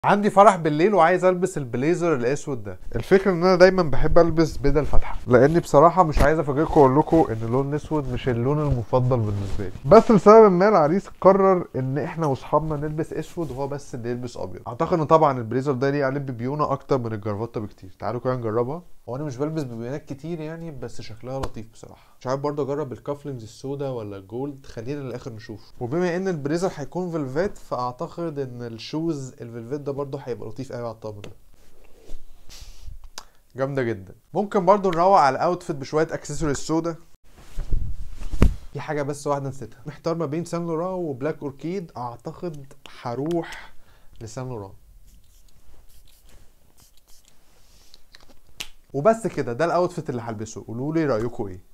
عندي فرح بالليل وعايز البس البليزر الاسود ده الفكره ان انا دايما بحب البس بدل فاتحه لاني بصراحه مش عايز افاجئكم واقول لكم ان اللون الاسود مش اللون المفضل بالنسبه لي بس لسبب ما العريس قرر ان احنا واصحابنا نلبس اسود وهو بس اللي يلبس ابيض اعتقد ان طبعا البليزر ده ليه عليه بيبيونه اكتر من الجرافطه بكتير تعالوا كده نجربها هو انا مش بلبس بيبيونات كتير يعني بس شكلها لطيف بصراحه مش عارف برضه اجرب الكافلنجز السودا ولا الجولد خلينا للاخر نشوف وبما ان البليزر هيكون فيلفيت فاعتقد ان الشوز الفيلفيت ده برضه هيبقى لطيف قوي على الطقم ده جامده جدا ممكن برضه نروق على الاوتفيت بشويه اكسسوارز سودا في حاجه بس واحده نسيتها محتار ما بين سان لوران وبلاك اوركيد اعتقد هروح لسان لوران وبس كده ده الاوتفيت اللي هلبسه قولوا لي رايكم ايه